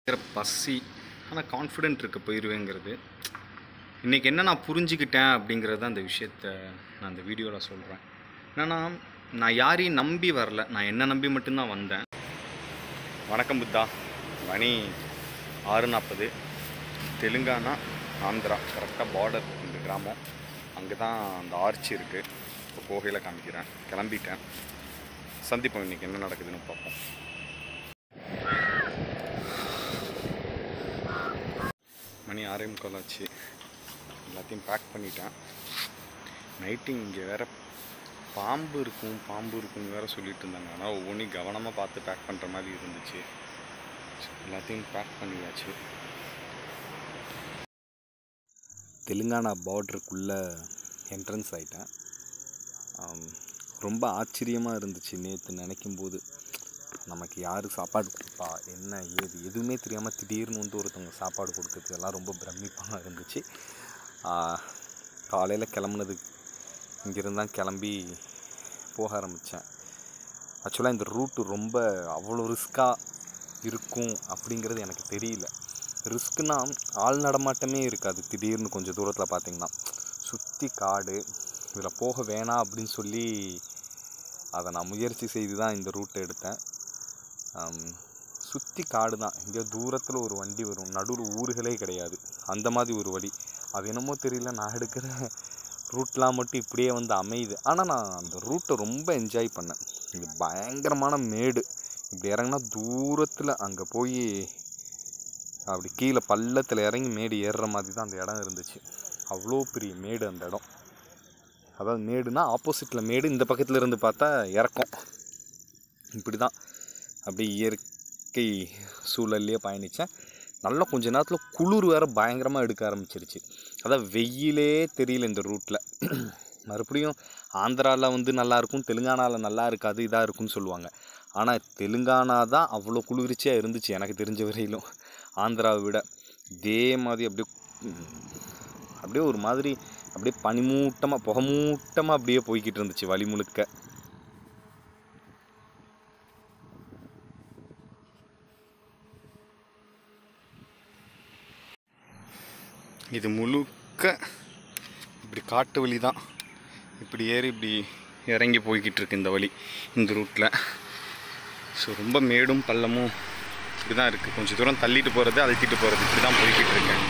இருக்கிற பசி ஆனால் கான்ஃபிடென்ட் இருக்க போயிடுவேங்கிறது இன்றைக்கி என்ன நான் புரிஞ்சுக்கிட்டேன் அப்படிங்கிறத அந்த விஷயத்த நான் அந்த வீடியோவில் சொல்கிறேன் என்னன்னா நான் யாரையும் நம்பி வரல நான் என்ன நம்பி மட்டும்தான் வந்தேன் வணக்கம் புத்தா மணி ஆறு நாற்பது தெலுங்கானா ஆந்திரா கரெக்டாக பார்டர் இந்த கிராமம் அங்கே தான் அந்த ஆர்ச்சி இருக்குது இப்போ போகையில் காமிக்கிறேன் கிளம்பிட்டேன் சந்திப்போம் இன்றைக்கி என்ன நடக்குதுன்னு பார்ப்போம் மணி ஆறே முக்கால் ஆச்சு எல்லாத்தையும் பேக் பண்ணிட்டேன் நைட்டு இங்கே வேற பாம்பு இருக்கும் பாம்பு இருக்கும்னு வேற சொல்லிட்டு இருந்தாங்க ஆனால் ஒவ்வொன்றையும் கவனமாக பார்த்து பேக் பண்ணுற மாதிரி இருந்துச்சு எல்லாத்தையும் பேக் பண்ணியாச்சு தெலுங்கானா பார்டருக்குள்ளே என்ட்ரன்ஸ் ஆகிட்டேன் ரொம்ப ஆச்சரியமாக இருந்துச்சு நேற்று நினைக்கும் போது நமக்கு யார் சாப்பாடு கொடுப்பா என்ன ஏது எதுவுமே தெரியாமல் திடீர்னு வந்து ஒருத்தவங்க சாப்பாடு கொடுக்குறது எல்லாம் ரொம்ப பிரமிப்பாக இருந்துச்சு காலையில் கிளம்புனது இங்கேருந்து தான் கிளம்பி போக ஆரம்பித்தேன் ஆக்சுவலாக இந்த ரூட்டு ரொம்ப அவ்வளோ ரிஸ்க்காக இருக்கும் அப்படிங்கிறது எனக்கு தெரியல ரிஸ்க்குனா ஆள் நடமாட்டமே இருக்காது திடீர்னு கொஞ்சம் தூரத்தில் பார்த்தீங்கன்னா சுற்றி காடு இதில் போக வேணாம் அப்படின்னு சொல்லி அதை நான் முயற்சி செய்து தான் இந்த ரூட்டை எடுத்தேன் சுற்றி காடு தான் எங்கேயோ தூரத்தில் ஒரு வண்டி வரும் நடுவில் ஊர்களே கிடையாது அந்த மாதிரி ஒரு வழி அது என்னமோ தெரியல நான் எடுக்கிற ரூட்லாம் மட்டும் இப்படியே வந்து அமையுது ஆனால் நான் அந்த ரூட்டை ரொம்ப என்ஜாய் பண்ணேன் இது பயங்கரமான மேடு இப்படி இறங்கினா தூரத்தில் அங்கே போய் அப்படி கீழே பள்ளத்தில் இறங்கி மேடு ஏறுற மாதிரி தான் அந்த இடம் இருந்துச்சு அவ்வளோ பெரிய மேடு அந்த இடம் அதாவது மேடுனா ஆப்போசிட்டில் மேடு இந்த பக்கத்தில் இருந்து பார்த்தா இறக்கம் இப்படி தான் அப்படியே இயற்கை சூழல்லையே பயணித்தேன் நல்லா கொஞ்ச நேரத்தில் குளிர் வேறு பயங்கரமாக எடுக்க ஆரம்பிச்சிருச்சு அதான் வெயிலே தெரியல இந்த ரூட்டில் மறுபடியும் ஆந்திராவில் வந்து நல்லாயிருக்கும் தெலுங்கானாவில் நல்லா இருக்காது இதாக இருக்கும்னு சொல்லுவாங்க ஆனால் தெலுங்கானா தான் அவ்வளோ குளிர்ச்சியாக இருந்துச்சு எனக்கு தெரிஞ்ச வரையிலும் ஆந்திராவை விட இதே மாதிரி அப்படியே அப்படியே ஒரு மாதிரி அப்படியே பனிமூட்டமாக புகமூட்டமாக அப்படியே போய்கிட்டு இருந்துச்சு வழி முழுக்க இது முழுக்க இப்படி காட்டு வழி தான் இப்படி ஏறி இப்படி இறங்கி போய்கிட்டு இருக்கு இந்த வழி இந்த ரூட்டில் ஸோ ரொம்ப மேடும் பள்ளமும் இப்படி தான் இருக்குது கொஞ்சம் தூரம் தள்ளிட்டு போகிறது அழுத்திட்டு போகிறது இப்படி தான் போய்கிட்டு இருக்கேன்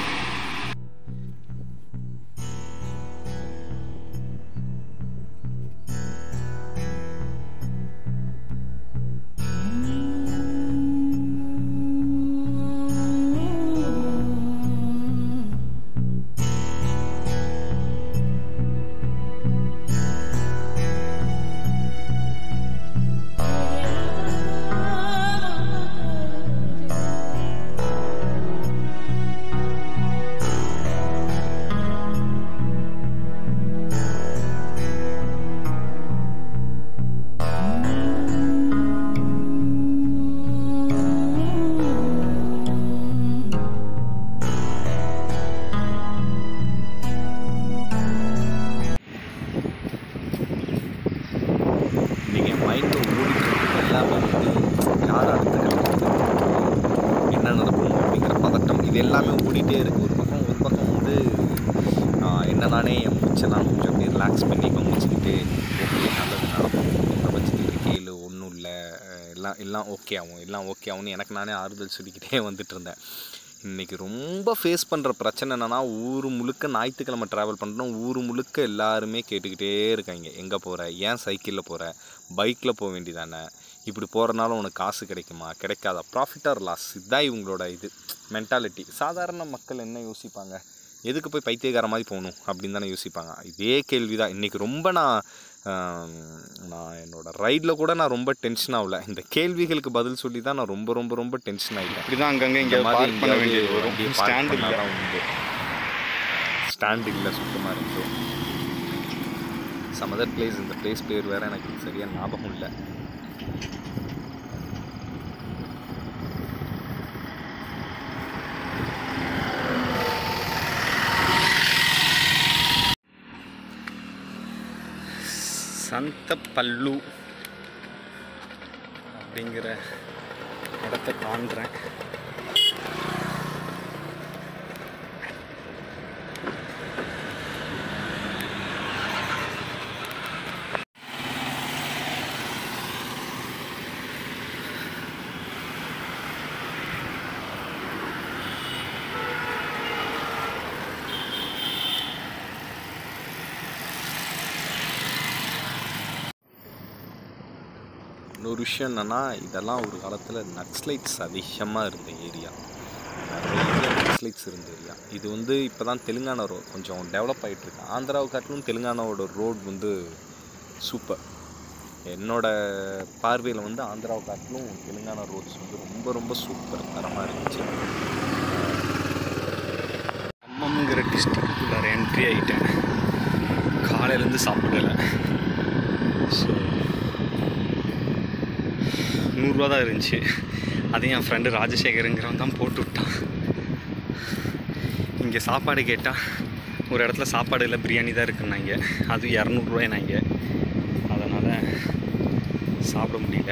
நீங்கள் மைண்டில் ஓடிட்டு எல்லாமே வந்து யார் அடுத்த கட்டத்துக்கு என்ன நடக்கும் அப்படிங்கிற பதட்டம் இது எல்லாமே ஓடிட்டே இருக்குது ஒரு பக்கம் ஒரு பக்கம் வந்து ஆஹ், என்ன நானே என் மூச்செல்லாம் கொஞ்சம் அப்படியே ரிலாக்ஸ் பண்ணி கவனிச்சுக்கிட்டு ஓகே நல்லது நடக்கும் பிரபஞ்சத்தில் இருக்கையில் ஒன்றும் இல்லை எல்லாம் எல்லாம் ஓகே ஆகும் எல்லாம் ஓகே ஆகும்னு எனக்கு நானே ஆறுதல் சொல்லிக்கிட்டே வந்துட்டு இருந்தேன் இன்றைக்கி ரொம்ப ஃபேஸ் பண்ணுற பிரச்சனை என்னென்னா ஊர் முழுக்க ஞாயிற்றுக்கிழமை ட்ராவல் பண்ணுறோம் ஊர் முழுக்க எல்லாருமே கேட்டுக்கிட்டே இருக்காங்க எங்கே போகிற ஏன் சைக்கிளில் போகிற பைக்கில் போக வேண்டியதானே இப்படி போகிறனால உனக்கு காசு கிடைக்குமா கிடைக்காதா ப்ராஃபிட் ஆர் லாஸ் இதுதான் இவங்களோட இது மென்டாலிட்டி சாதாரண மக்கள் என்ன யோசிப்பாங்க எதுக்கு போய் பைத்தியக்கார மாதிரி போகணும் அப்படின்னு தானே யோசிப்பாங்க இதே கேள்வி தான் இன்றைக்கி ரொம்ப நான் ஆம், நான் என்னோட ரைடில் கூட நான் ரொம்ப டென்ஷன் ஆகல இந்த கேள்விகளுக்கு பதில் சொல்லி தான் நான் ரொம்ப ரொம்ப ரொம்ப டென்ஷன் ஆகிட்டேன் இப்படி தான் அங்கங்கே இங்கே பார்க் பண்ண வேண்டியது வரும் ஸ்டாண்ட் இல்லை உண்டு ஸ்டாண்ட் இல்லை சுத்தமாக இருந்து சம் அதர் பிளேஸ் இந்த பிளேஸ் பேர் வேறு எனக்கு சரியாக ஞாபகம் இல்லை சந்தப்பல்லு அப்படிங்கிற இடத்த காண்றேன் இன்னொரு விஷயம் என்னென்னா இதெல்லாம் ஒரு காலத்தில் நக்ஸ்லைட்ஸ் அதிகமாக இருந்த ஏரியா நிறைய நக்ஸ்லைட்ஸ் இருந்த ஏரியா இது வந்து இப்போ தான் தெலுங்கானா ரோட் கொஞ்சம் டெவலப் ஆகிட்டுருக்கு ஆந்திராவை காட்டிலும் தெலுங்கானாவோட ரோட் வந்து சூப்பர் என்னோட பார்வையில் வந்து ஆந்திராவை காட்டிலும் தெலுங்கானா ரோட்ஸ் வந்து ரொம்ப ரொம்ப சூப்பர் தரமாக இருந்துச்சு கம்மம்ங்கிற டிஸ்ட்ரிக்டுக்குள்ளார என்ட்ரி ஆகிட்டேன் காலையிலேருந்து சாப்பிடலை ஸோ நூறுரூவா தான் இருந்துச்சு அதையும் என் ஃப்ரெண்டு ராஜசேகருங்கிறவன் தான் போட்டு விட்டான் இங்கே சாப்பாடு கேட்டால் ஒரு இடத்துல சாப்பாடு இல்லை பிரியாணி தான் இருக்குன்னாங்க அதுவும் இரநூறுவாயினாங்க அதனால் சாப்பிட முடியல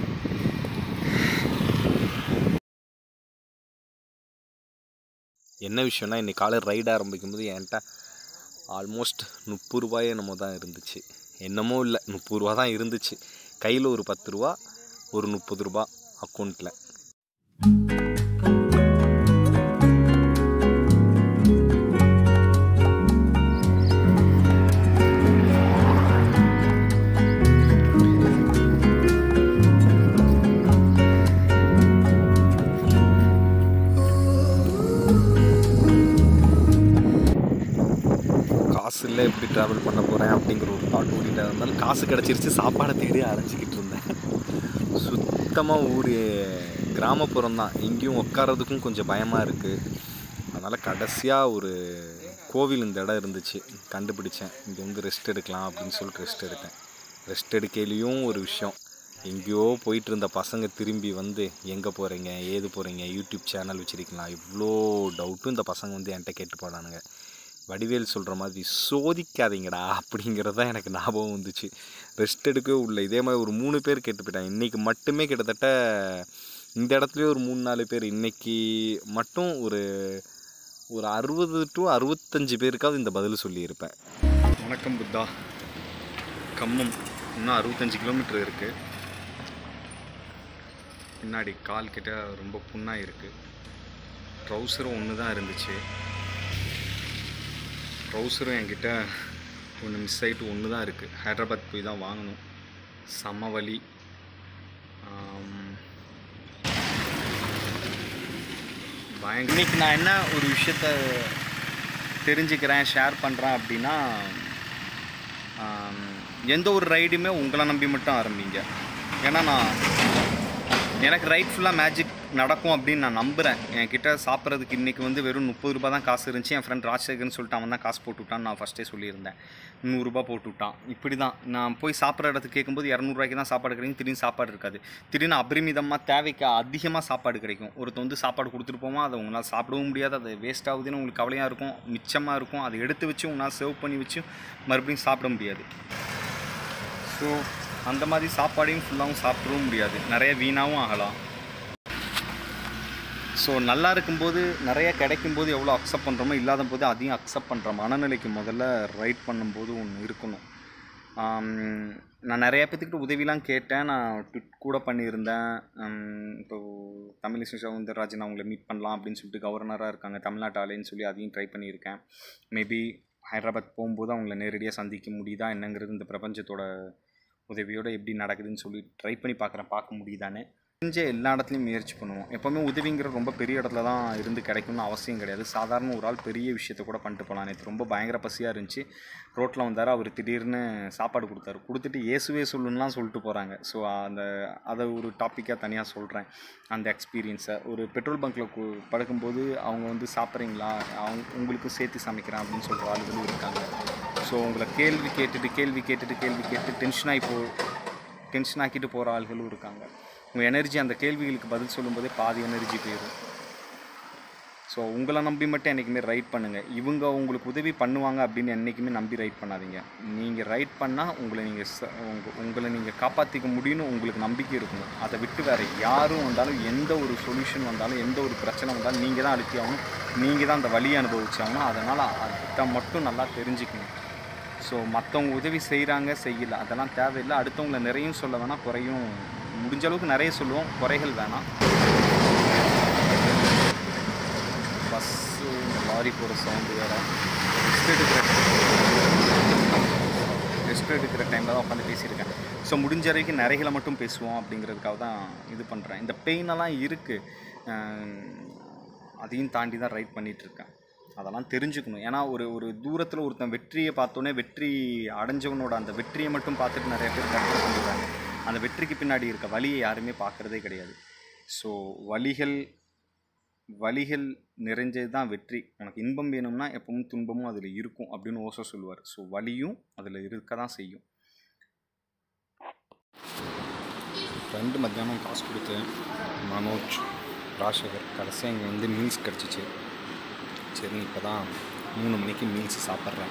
என்ன விஷயம்னா இன்னைக்கு காலை ரைடு ஆரம்பிக்கும்போது என்கிட்ட ஆல்மோஸ்ட் முப்பது ரூபாயே என்னமோ தான் இருந்துச்சு என்னமோ இல்லை முப்பது ரூபா தான் இருந்துச்சு கையில் ஒரு பத்து ரூபா ஒரு முப்பது ரூபா அக்கௌண்ட்டில் காசு இல்லை எப்படி ட்ராவல் பண்ண போகிறேன் அப்படிங்கிற ஒரு தாட் ஓடிட்டு இருந்தாலும் காசு கிடச்சிருச்சு சாப்பாடை தேடி அரைச்சிக்கிட்டு இருந்தேன் சுத்தமாக ஊர் கிராமப்புறம் தான் எங்கேயும் உட்காரதுக்கும் கொஞ்சம் பயமாக இருக்குது அதனால் கடைசியாக ஒரு கோவில் இந்த இடம் இருந்துச்சு கண்டுபிடிச்சேன் இங்கே வந்து ரெஸ்ட் எடுக்கலாம் அப்படின்னு சொல்லிட்டு ரெஸ்ட் எடுத்தேன் ரெஸ்ட் எடுக்கையிலையும் ஒரு விஷயம் எங்கேயோ போயிட்டு இருந்த பசங்க திரும்பி வந்து எங்கே போகிறீங்க ஏது போகிறீங்க யூடியூப் சேனல் வச்சுருக்கலாம் இவ்வளோ டவுட்டும் இந்த பசங்க வந்து என்கிட்ட கேட்டு போனானுங்க வடிவேல் சொல்கிற மாதிரி சோதிக்காதீங்கடா அப்படிங்கிறது தான் எனக்கு ஞாபகம் வந்துச்சு ரெஸ்ட் எடுக்கவே உள்ள இதே மாதிரி ஒரு மூணு பேர் கேட்டு போயிட்டாங்க இன்றைக்கி மட்டுமே கிட்டத்தட்ட இந்த இடத்துலயே ஒரு மூணு நாலு பேர் இன்றைக்கி மட்டும் ஒரு ஒரு அறுபது டு அறுபத்தஞ்சு பேருக்காவது இந்த பதில் சொல்லியிருப்பேன் வணக்கம் புத்தா கம்மம் இன்னும் அறுபத்தஞ்சு கிலோமீட்டர் இருக்குது பின்னாடி கால் கிட்ட ரொம்ப புண்ணாக இருக்குது ட்ரௌசரும் ஒன்று தான் இருந்துச்சு ட்ரௌசரும் என்கிட்ட ஒன்று மிஸ் ஆகிட்டு ஒன்று தான் இருக்குது ஹைதராபாத் போய் தான் வாங்கணும் செம்ம வலி ஆம், பயங்கர இன்னைக்கு நான் என்ன ஒரு விஷயத்த தெரிஞ்சுக்கிறேன் ஷேர் பண்ணுறேன் அப்படின்னா ஆம், எந்த ஒரு ரைடுமே உங்களை நம்பி மட்டும் ஆரம்பிங்க ஏன்னா நான் எனக்கு ரைட் ஃபுல்லாக மேஜிக் நடக்கும் அப்படின்னு நான் நம்புகிறேன் என்கிட்ட சாப்பிட்றதுக்கு இன்றைக்கி வந்து வெறும் முப்பது ரூபா தான் காசு இருந்துச்சு என் ஃப்ரெண்ட் ராஜசேகர்னு சொல்லிட்டு அவன் தான் காசு போட்டு விட்டான்னு நான் ஃபஸ்ட்டே சொல்லியிருந்தேன் நூறுரூபா போட்டு விட்டான் இப்படி தான் நான் போய் சாப்பிட்ற இடத்துக்கு கேட்கும்போது இரநூறுவாய்க்கு தான் சாப்பாடு கிடைக்கும் திடீர்னு சாப்பாடு இருக்காது திடீர்னு அபரிமிதமாக தேவைக்கு அதிகமாக சாப்பாடு கிடைக்கும் ஒருத்தன் வந்து சாப்பாடு கொடுத்துட்டு போமா அதை உங்களால் சாப்பிடவும் முடியாது அது வேஸ்ட் ஆகுதுன்னு உங்களுக்கு கவலையாக இருக்கும் மிச்சமாக இருக்கும் அதை எடுத்து வச்சு உங்களால் சேவ் பண்ணி வச்சு மறுபடியும் சாப்பிட முடியாது ஸோ அந்த மாதிரி சாப்பாடையும் ஃபுல்லாகவும் சாப்பிடவும் முடியாது நிறைய வீணாகவும் ஆகலாம் ஸோ நல்லா இருக்கும்போது நிறைய கிடைக்கும்போது எவ்வளோ அக்செப்ட் பண்ணுறோமோ இல்லாத போது அதையும் அக்செப்ட் பண்ணுற மனநிலைக்கு முதல்ல ரைட் பண்ணும்போது ஒன்று இருக்கணும் ஆம், நான் நிறைய பேத்துக்கிட்ட உதவிலாம் கேட்டேன் நான் ட்விட் கூட பண்ணியிருந்தேன் ஆம், இப்போ தமிழிசை சவுந்தரராஜன் அவங்கள மீட் பண்ணலாம் அப்படின்னு சொல்லிட்டு கவர்னராக இருக்காங்க தமிழ்நாட்டு ஆலேன்னு சொல்லி அதையும் ட்ரை பண்ணியிருக்கேன் மேபி ஹைதராபாத் போகும்போது அவங்கள நேரடியாக சந்திக்க முடியுதா என்னங்கிறது இந்த பிரபஞ்சத்தோட உதவியோட எப்படி நடக்குதுன்னு சொல்லி ட்ரை பண்ணி பார்க்குறேன் பார்க்க முடியுதான்னு தெரிஞ்ச எல்லா இடத்துலையும் முயற்சி பண்ணுவோம் எப்போவுமே உதவிங்கிற ரொம்ப பெரிய இடத்துல தான் இருந்து கிடைக்கும்னு அவசியம் கிடையாது சாதாரண ஒரு ஆள் பெரிய விஷயத்த கூட பண்ணிட்டு போகலாம் நேற்று ரொம்ப பயங்கர பசியாக இருந்துச்சு ரோட்டில் வந்தார் அவர் திடீர்னு சாப்பாடு கொடுத்தாரு கொடுத்துட்டு இயேசுவே சொல்லுன்னுலாம் சொல்லிட்டு போகிறாங்க ஸோ அந்த அதை ஒரு டாப்பிக்காக தனியாக சொல்கிறேன் அந்த எக்ஸ்பீரியன்ஸை ஒரு பெட்ரோல் பங்க்கில் படுக்கும்போது அவங்க வந்து சாப்பிட்றீங்களா அவங்க உங்களுக்கும் சேர்த்து சமைக்கிறேன் அப்படின்னு சொல்கிற ஆளுகளும் இருக்காங்க ஸோ உங்களை கேள்வி கேட்டுட்டு கேள்வி கேட்டுட்டு கேள்வி கேட்டு டென்ஷன் ஆகி போ டென்ஷன் ஆக்கிட்டு போகிற ஆள்களும் இருக்காங்க உங்கள் எனர்ஜி அந்த கேள்விகளுக்கு பதில் சொல்லும்போதே பாதி எனர்ஜி போயிடும் ஸோ உங்களை நம்பி மட்டும் என்றைக்குமே ரைட் பண்ணுங்கள் இவங்க உங்களுக்கு உதவி பண்ணுவாங்க அப்படின்னு என்றைக்குமே நம்பி ரைட் பண்ணாதீங்க நீங்கள் ரைட் பண்ணால் உங்களை நீங்கள் ச உங்க உங்களை நீங்கள் காப்பாற்றிக்க முடியும்னு உங்களுக்கு நம்பிக்கை இருக்கணும் அதை விட்டு வேறு யாரும் வந்தாலும் எந்த ஒரு சொல்யூஷன் வந்தாலும் எந்த ஒரு பிரச்சனை வந்தாலும் நீங்கள் தான் அழுத்தி ஆகணும் நீங்கள் தான் அந்த வழியை அனுபவிச்சாகணும் அதனால் அதை மட்டும் நல்லா தெரிஞ்சுக்கணும் ஸோ மற்றவங்க உதவி செய்கிறாங்க செய்யல அதெல்லாம் தேவையில்லை அடுத்தவங்களை நிறையும் சொல்ல வேணாம் குறையும் முடிஞ்ச அளவுக்கு நிறைய சொல்லுவோம் குறைகள் வேணாம் பஸ்ஸு இந்த லாரி போகிற சவுண்டு வேறு ரெஸ்ட் எடுக்கிற ரெஸ்ட் லிஃப்ட் எடுக்கிற டைமில் தான் உட்காந்து பேசியிருக்கேன் ஸோ முடிஞ்ச வரைக்கும் நிறைகளை மட்டும் பேசுவோம் அப்படிங்கிறதுக்காக தான் இது பண்ணுறேன் இந்த பெயினெல்லாம் இருக்குது அதையும் தாண்டி தான் ரைட் பண்ணிகிட்ருக்கேன் அதெல்லாம் தெரிஞ்சுக்கணும் ஏன்னா ஒரு ஒரு தூரத்தில் ஒருத்தன் வெற்றியை பார்த்தோன்னே வெற்றி அடைஞ்சவனோட அந்த வெற்றியை மட்டும் பார்த்துட்டு நிறைய பேர் கற்பனை பண்ணிடுறாங்க அந்த வெற்றிக்கு பின்னாடி இருக்க வழியை யாருமே பார்க்குறதே கிடையாது ஸோ வழிகள் வழிகள் நிறைஞ்சது தான் வெற்றி உனக்கு இன்பம் வேணும்னா எப்பவும் துன்பமும் அதில் இருக்கும் அப்படின்னு ஓசோ சொல்லுவார் ஸோ வலியும் அதில் இருக்க தான் செய்யும் ஃப்ரெண்டு மத்தியானம் காசு கொடுத்து மனோஜ் ராஜசேகர் கடைசியாக இங்கே வந்து மீல்ஸ் கிடச்சிச்சு சரி இப்போ தான் மூணு மணிக்கு மீல்ஸ் சாப்பிட்றேன்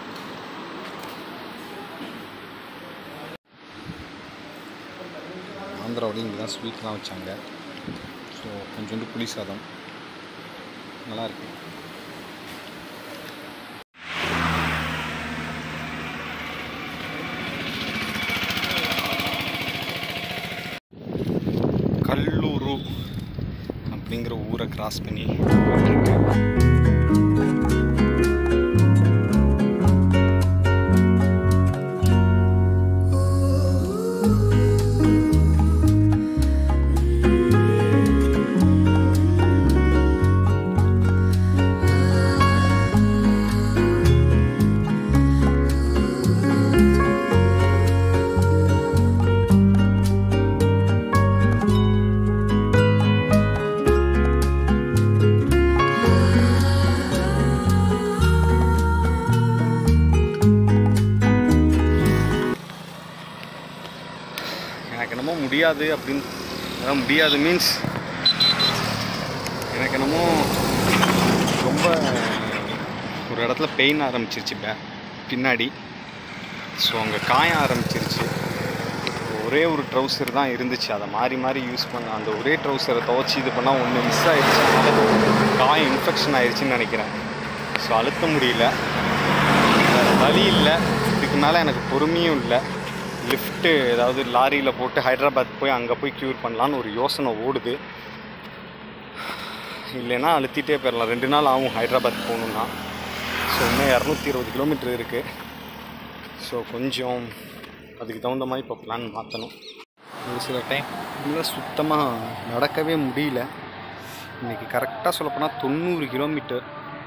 ஆந்திராவிலையும் இங்கே தான் ஸ்வீட்லாம் வச்சாங்க ஸோ கொஞ்சோண்டு புளி சாதம் நல்லா இருக்கு கல்லூரு அப்படிங்கிற ஊரை கிராஸ் பண்ணி போயிட்டுருக்கேன் எனக்கு என்னமோ முடியாது அப்படின்னு அதான் முடியாது மீன்ஸ் எனக்கு என்னமோ ரொம்ப ஒரு இடத்துல பெயின் ஆரம்பிச்சிருச்சு பே பின்னாடி ஸோ அங்கே காய ஆரம்பிச்சிருச்சு ஒரே ஒரு ட்ரௌசர் தான் இருந்துச்சு அதை மாறி மாறி யூஸ் பண்ண அந்த ஒரே ட்ரௌசரை துவச்சி இது பண்ணால் ஒன்று மிஸ் ஆயிடுச்சு அதனால காயம் இன்ஃபெக்ஷன் ஆயிடுச்சுன்னு நினைக்கிறேன் ஸோ அழுத்த முடியல வேறு வழி இல்லை இதுக்கு மேலே எனக்கு பொறுமையும் இல்லை லிஃப்ட்டு ஏதாவது லாரியில் போட்டு ஹைதராபாத் போய் அங்கே போய் க்யூர் பண்ணலான்னு ஒரு யோசனை ஓடுது இல்லைன்னா அழுத்திட்டே போயிடலாம் ரெண்டு நாள் ஆகும் ஹைதராபாத் போகணுன்னா ஸோ இன்னும் இரநூத்தி இருபது கிலோமீட்டர் இருக்குது ஸோ கொஞ்சம் அதுக்கு தகுந்த மாதிரி இப்போ பிளான் மாற்றணும் ஒரு சில டைம் இல்லை சுத்தமாக நடக்கவே முடியல இன்றைக்கி கரெக்டாக சொல்லப்போனால் தொண்ணூறு கிலோமீட்டர்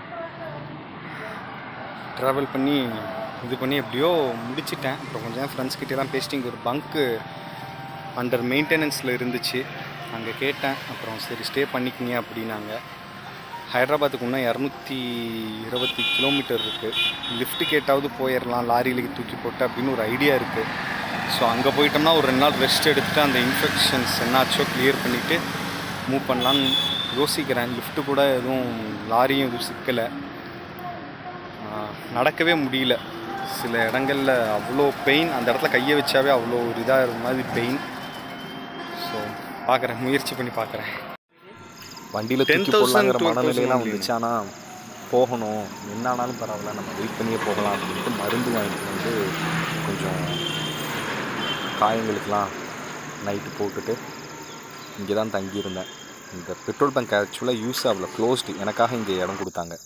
ட்ராவல் பண்ணி இது பண்ணி எப்படியோ முடிச்சிட்டேன் அப்புறம் கொஞ்சம் ஃப்ரெண்ட்ஸ் கிட்டேலாம் பேசிட்டு இங்கே ஒரு பங்க்கு அண்டர் மெயின்டெனன்ஸில் இருந்துச்சு அங்கே கேட்டேன் அப்புறம் சரி ஸ்டே பண்ணிக்கிங்க அப்படின்னாங்க ஹைதராபாத்துக்கு இன்னும் இரநூத்தி இருபத்தி கிலோமீட்டர் இருக்குது லிஃப்ட்டு கேட்டாவது போயிடலாம் லாரியில தூக்கி போட்டு அப்படின்னு ஒரு ஐடியா இருக்குது ஸோ அங்கே போயிட்டோம்னா ஒரு ரெண்டு நாள் ரெஸ்ட் எடுத்துட்டு அந்த இன்ஃபெக்ஷன்ஸ் என்னாச்சோ கிளியர் பண்ணிவிட்டு மூவ் பண்ணலான்னு யோசிக்கிறேன் லிஃப்ட்டு கூட எதுவும் லாரியும் எதுவும் சிக்கலை ஆஹ் நடக்கவே முடியல சில இடங்களில் அவ்வளோ பெயின் அந்த இடத்துல கையை வச்சாவே அவ்வளோ ஒரு இதாக இருந்த மாதிரி பெயின் ஸோ பார்க்குறேன் முயற்சி பண்ணி பார்க்குறேன் வண்டியில் 10,000 தூக்கி போடலாங்கிற 12,000 மனநிலையெல்லாம் அப்படின்னு. வந்துச்சு ஆனால் போகணும் என்ன ஆனாலும் பரவாயில்ல நம்ம வெயிட் பண்ணியே போகலாம் அப்படின்ட்டு மருந்து வாங்கிட்டு வந்து கொஞ்சம் காயங்களுக்கெலாம் நைட்டு போட்டுட்டு இங்கே தான் தங்கியிருந்தேன் இந்த பெட்ரோல் பங்க் ஆக்சுவலாக யூஸ் ஆகல க்ளோஸ்டு எனக்காக இங்கே இடம் கொடுத்தாங்க